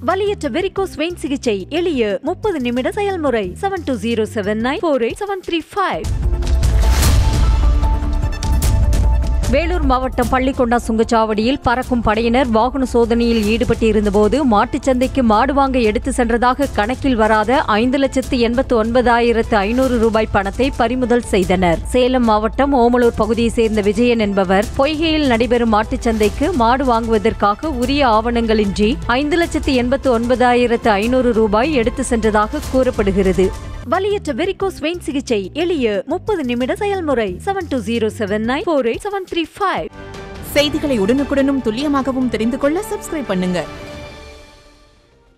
வலியற்ற varicose vein சிகிச்சை எளிய முப்பது நிமிட செயல்முறை seven two zero seven nine four eight seven three five Vellore மாவட்டம் பள்ளிக்கொண்டா சுங்கச்சாவடியில் பறக்கும் படையினர் வாகன சோதனையில் ஈடுபட்டிருந்தபோது மாட்டுச் சந்தைக்கு மாடு வாங்க எடுத்து சென்றதாக கணக்கில் வராத ஐந்து லட்சத்து எண்பத்து ஒன்பதாயிரத்து ஐநூறு ரூபாய் பணத்தை பறிமுதல் செய்தனர் சேலம் மாவட்டம் ஓமலூர் பகுதியைச் சேர்ந்த விஜயன் என்பவர் பொய்கையில் நடைபெறும் மாட்டுச் சந்தைக்கு மாடு வாங்குவதற்காக உரிய ஆவணங்களின்றி ஐந்து லட்சத்து எண்பத்து ஒன்பதாயிரத்து ஐநூறு ரூபாய் எடுத்து சென்றதாக கூறப்படுகிறது வலியற்ற வெரிகோஸ் வெயின் சிகிச்சை எளிய முப்பது நிமிட செயல்முறை seven two zero seven nine four eight seven three five செய்திகளை உடனுக்குடனும் துல்லியமாகவும் தெரிந்து கொள்ள சப்ஸ்கிரைப் பண்ணுங்க